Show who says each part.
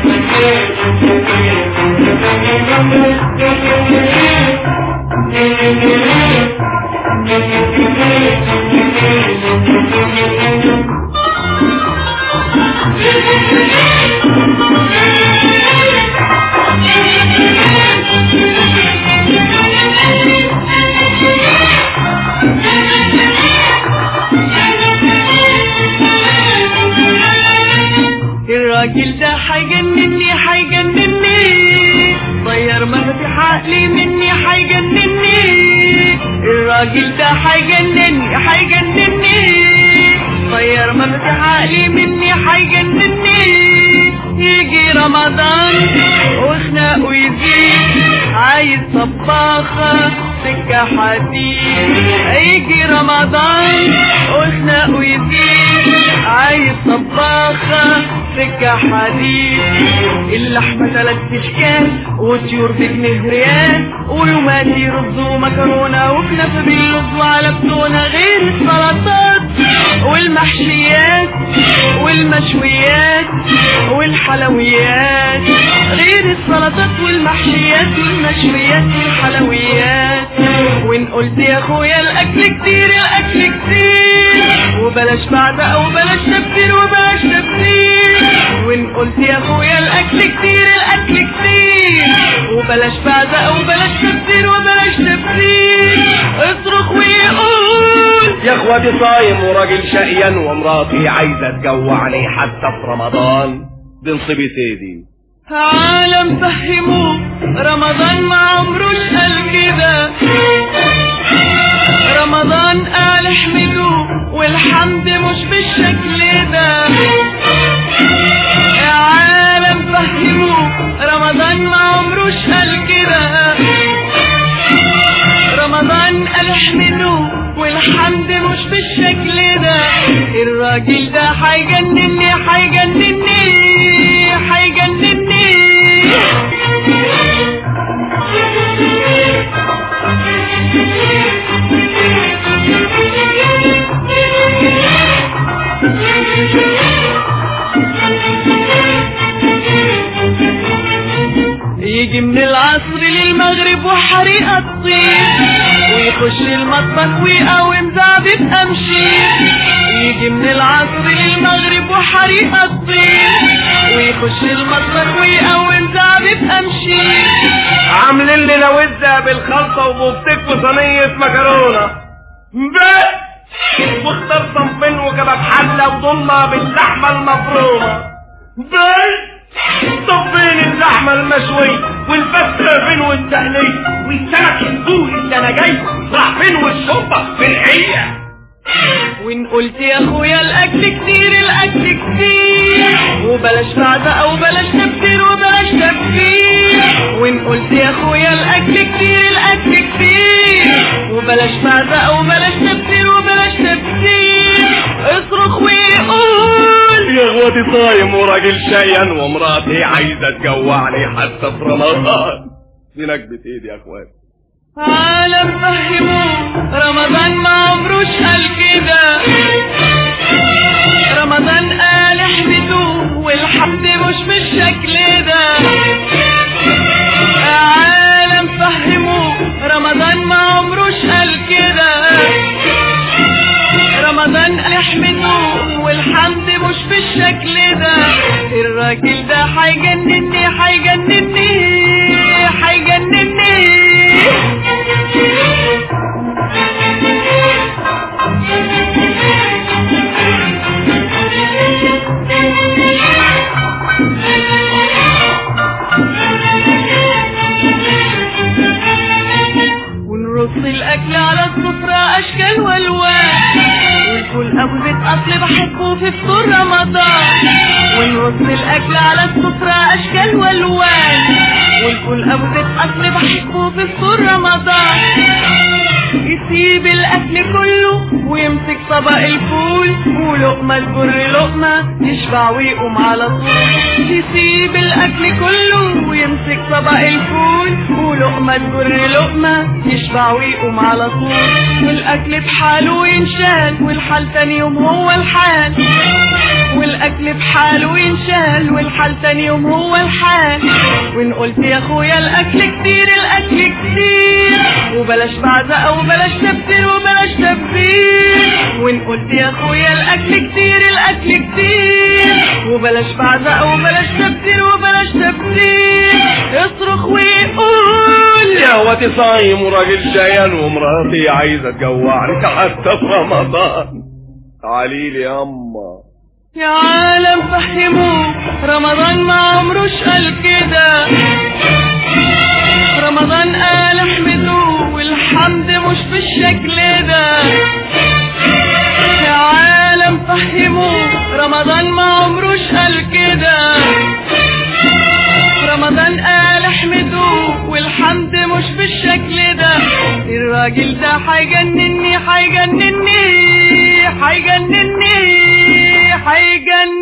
Speaker 1: الراجل ده هيجنني هيجنني طير مفاتيح عقلي مني هيجنني الراجل ده هيجنني هيجنني طير مفاتيح عقلي مني هيجنني يجي رمضان وخناقه يزيد عايز طباخة سكة حديد يجي رمضان وخناقه يزيد عايز طباخة سكة حديد اللحمة تلات اشكال وطيور بجنيه ريال ويوماتي رز ومكرونة وكنافة بالرز وعلى بتونة غير السلطات والمحشيات والمشويات والحلويات غير السلطات والمحشيات والمشويات والحلويات وان قلت يا اخويا الاكل كتير الاكل كتير وبلاش بعد وبلاش تبذير وبلاش تبذير وان قلت يا اخويا الاكل كتير الاكل كتير وبلاش بعد وبلاش تبذير وبلاش تبذير اصرخ ويقول
Speaker 2: يا اخواتي صايم وراجل شقيان ومراتي عايزه تجوعني حتى في رمضان دي نصيبي سيدي
Speaker 1: عالم فهموه رمضان ما عمروش قال كده رمضان قال احمدوه والحمد مش بالشكل ده يا عالم فهموه رمضان ما عمروش قال كده رمضان قال احمدوه والحمد مش بالشكل ده الراجل ده هيجنني هيجنني هيجنني يجي من العصر للمغرب وحريقة تطير ويخش المطبخ ويقاوم زعبة أمشير يجي من العصر للمغرب وحريقة تطير ويخش المطبخ ويقاوم زعبة أمشير
Speaker 2: عاملين لي لوزة بالخلطة وبفتك وصينية مكرونة بس واختار صنفين وكباب حلة وضمة باللحمة المفرومة بس طب فين اللحمة المشوية والفتة فين والتقلية والسمك السوري اللي انا جايبه راح فين والشوربة فين هي
Speaker 1: وان قلت يا اخويا الاكل كتير الاكل كتير وبلاش بعزة وبلاش تفكير وبلاش تفكير وان قلت يا اخويا الاكل كتير الاكل كتير وبلاش بعزة وبلاش تفكير وبلاش تفكير اصرخ ويقول
Speaker 2: يا اخواتي صايم وراجل شقيان ومراتي عايزة تجوعني حتى في رمضان دي نكبة ايدي يا اخواتي
Speaker 1: عالم فهموه رمضان ما عمروش قال كده رمضان قال احمدوه والحمد مش بالشكل ده عالم فهموه رمضان ما عمروش قال كده رمضان قال احمدوه والحمد مش بالشكل ده الراجل ده هيجنني هيجنني هيجنني ونرص الاكل على السفرة اشكال والوان والفول ابو زيت اصل بحبه في فطور رمضان ونرص الاكل على السفرة اشكال والوان والفول ابو زيت اصل بحبه في فطور رمضان يسيب الاكل كله ويمسك طبق الفول ولقمة تجر لقمة يشبع ويقوم على طول يسيب الاكل كله ويمسك طبق الفول ولقمة تجر لقمة يشبع ويقوم على طول والاكل بحاله ينشال والحال تاني يوم هو الحال والاكل بحاله ينشال والحال تاني يوم هو الحال وان قلت يا اخويا الاكل كتير الاكل كتير وبلاش بعزقه وبلاش تبذير وبلاش تبذير وان قلت يا اخويا الاكل كتير الاكل كتير وبلاش بعزقه وبلاش تبذير وبلاش تبذير اصرخ ويقول
Speaker 2: يا واتي صايم وراجل شيان ومراتي عايزه تجوعني حتى في رمضان تعالي لي ياما
Speaker 1: يا عالم فهموه رمضان ما عمروش قال كده رمضان قال احمدوه والحمد مش بالشكل ده يا عالم فهموه رمضان ما عمروش قال كده رمضان قال احمدوه والحمد مش بالشكل ده الراجل ده هيجنني هيجنني هيجنني هيجنني